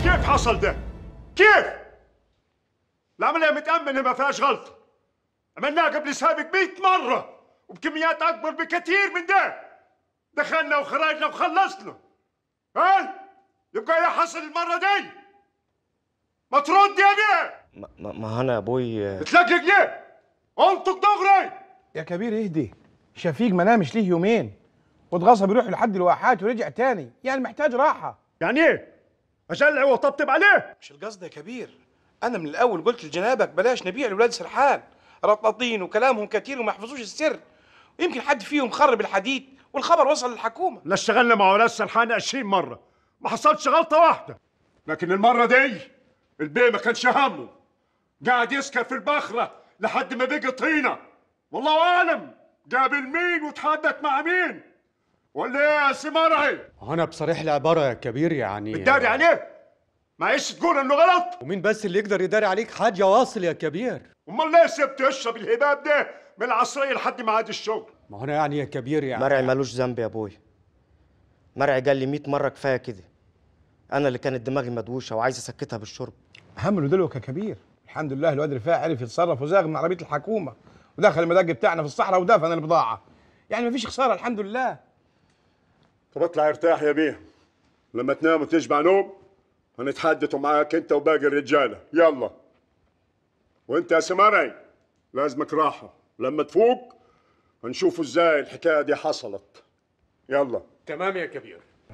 كيف حصل ده؟ كيف؟ العملية متأمنة ما فيهاش غلطة عملناها قبل سابق 100 مرة وبكميات أكبر بكثير من ده دخلنا وخرجنا وخلصنا ها؟ يبقى ايه حصل المرة دي؟ ما ترد يا بيه ما, ما- ما انا يا ابوي تلقق ليه؟ انطق دغري يا كبير اهدي شفيق ما نامش ليه يومين واتغصب يروح لحد الواحات ورجع تاني يعني محتاج راحه يعني ايه؟ اجلع واطبطب عليه؟ مش القصد يا كبير انا من الاول قلت لجنابك بلاش نبيع الولاد سرحان رطاطين وكلامهم كتير وما يحفظوش السر يمكن حد فيهم خرب الحديد والخبر وصل للحكومه لا اشتغلنا مع ولاد سرحان 20 مرة ما حصلش غلطة واحدة لكن المرة دي البيه ما كانش همه قاعد يسكر في البخرة لحد ما بقى طينة والله أعلم قابل مين وتحدث مع مين ولا ايه يا سي مرعي انا بصريح العباره يا كبير يعني بتداري عليه معيش تقول انه غلط ومين بس اللي يقدر يداري عليك حاجه واصل يا كبير امال ليه سبت يشرب الهباب ده من العصرية لحد ميعاد الشغل ما هو انا يعني يا كبير يعني مرعي ملوش ذنب يا ابوي مرعي قال لي 100 مره كفايه كده انا اللي كانت دماغي مدوشه وعايز اسكتها بالشرب هم له دلوك يا كبير الحمد لله الواد رفاعي عرف يتصرف وزاغ من عربيه الحكومه ودخل المدق بتاعنا في الصحراء ودفن البضاعه يعني ما فيش خساره الحمد لله طب اطلع ارتاح يا بيه لما تنام وتشبع نوم هنتحدثوا معاك انت وباقي الرجاله يلا وانت يا سمرعي لازمك راحه لما تفوق هنشوفوا ازاي الحكايه دي حصلت يلا تمام يا كبير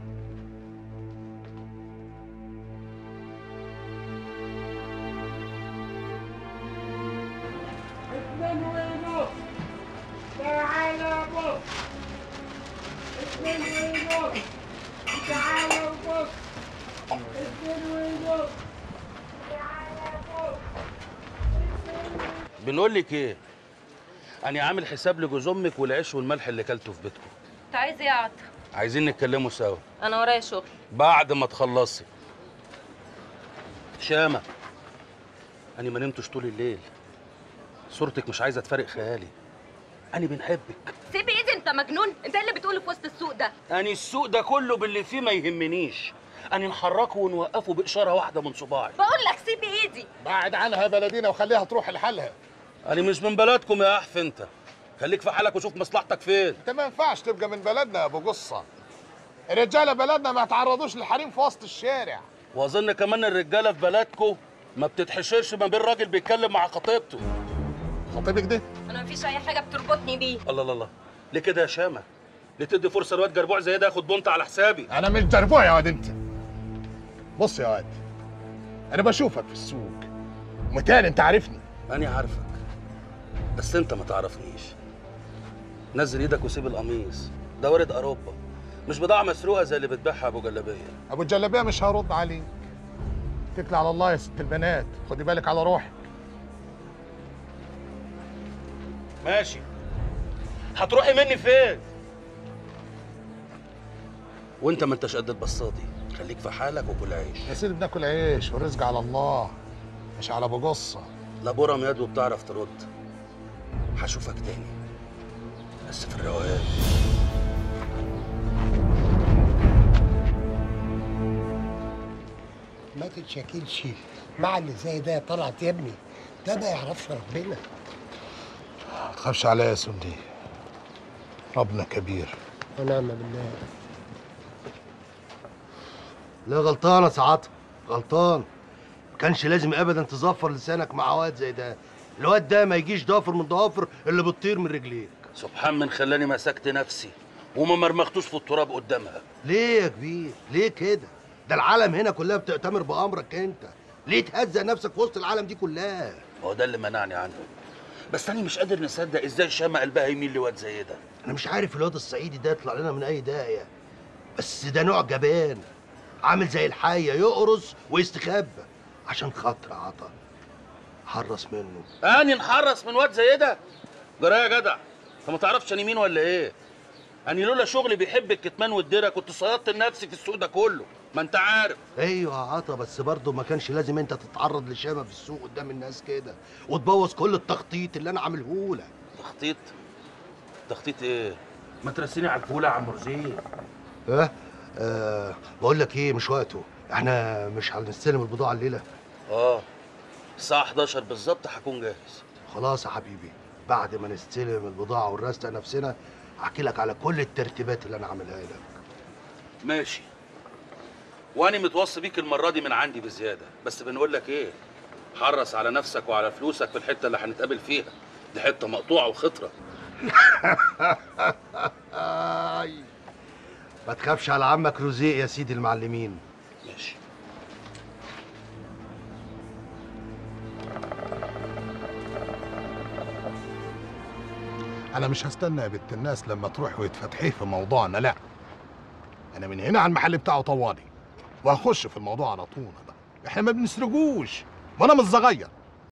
بنقول لك ايه انا عامل حساب لجوز امك والعيش والملح اللي كلته في بيتكم انت عايز ايه يا عطا عايزين نتكلموا سوا انا ورايا شغل بعد ما تخلصي شامة أنا ما نمتش طول الليل صورتك مش عايزة تفارق خيالي أنا بنحبك سيب ايدي انت مجنون انت إيه اللي بتقوله في وسط السوق ده أنا السوق ده كله باللي فيه ما يهمنيش أنا نحركه ونوقفه بإشارة واحدة من صباعي بقول لك سيب ايدي بعد عنها بلدينا وخليها تروح لحالها أنا مش من بلدكم يا أحف أنت خليك في حالك وشوف مصلحتك فين انت ما ينفعش تبقى من بلدنا يا ابو قصه الرجاله بلدنا ما يتعرضوش للحريم في وسط الشارع وأظن كمان الرجالة في بلدكم ما بتتحشرش ما بين راجل بيتكلم مع خطيبته خطيبك ده انا مفيش اي حاجه بتربطني بيه الله الله الله ليه كده يا شامة ليه تدي فرصة لواد جربوع زي ده ياخد بنت على حسابي انا مش جربوع يا واد انت بص يا واد انا بشوفك في السوق متهيألي انت عارفني أنا عارفك بس أنت ما تعرفنيش نزل إيدك وسيب القميص ده ورد أوروبا مش بضاعة مسروقة زي اللي بتبيعها أبو جلابية ابو الجلابيه مش هرد عليك اتكلي على الله يا ست البنات خدي بالك على روحك ماشي هتروحي مني فين؟ وأنت ما أنتش قد البصادي خليك في حالك وكل عيش يا سيدي بناكل عيش والرزق على الله مش على ابو قصه لا برم يد وبتعرف ترد هشوفك تاني بس في الروقان ما تتشكلش مع اللي زي ده طلعت يا ابني ده ما يعرفش ربنا ما تخافش عليا يا سندي ربنا كبير ونعم بالله لا غلطان يا سعاطة غلطان ما كانش لازم ابدا تظفر لسانك مع واد زي ده الواد ده ما يجيش ضافر من ضوافر اللي بتطير من رجليك سبحان من خلاني مسكت نفسي وما مرمختوش في التراب قدامها ليه يا كبير ليه كده ده العالم هنا كلها بتأتمر بأمرك انت ليه تهزق نفسك في وسط العالم دي كلها هو ده اللي منعني عنه بس انا مش قادر نصدق ازاي شامة قلبها يميل لواد زي ده انا مش عارف الواد الصعيدي ده يطلع لنا من اي داهيه بس ده نوع جبان عامل زي الحيه يقرص ويستخبى عشان خاطر عطا حرص منه اني نحرص من واد زي ده جرى يا جدع انت ما تعرفش انا مين ولا ايه اني لولا شغلي بيحب الكتمان والدرة كنت صيدت لنفسي في السوق ده كله ما انت عارف ايوه يا عطا بس برضه ما كانش لازم انت تتعرض لشامه في السوق قدام الناس كده وتبوظ كل التخطيط اللي انا عامله لك تخطيط تخطيط ايه ما ترسيني على الفوله يا عم رزيق ها أه بقول لك ايه مش وقته احنا مش هنستلم البضاعه الليله اه الساعه 11 بالظبط هكون جاهز خلاص يا حبيبي بعد ما نستلم البضاعه ونرستق نفسنا احكي لك على كل الترتيبات اللي انا عاملها لك ماشي وانا متوصي بيك المره دي من عندي بزياده بس بنقول لك ايه حرص على نفسك وعلى فلوسك في الحته اللي هنتقابل فيها دي حته مقطوعه وخطره آي. ما تخافش على عمك رزيق يا سيدي المعلمين ماشي انا مش هستنى يا بنت الناس لما تروح ويتفتحيه في موضوعنا لا انا من هنا على المحل بتاعه طوالي وهخش في الموضوع على طول بقى احنا ما بنسرقوش وانا مش صغير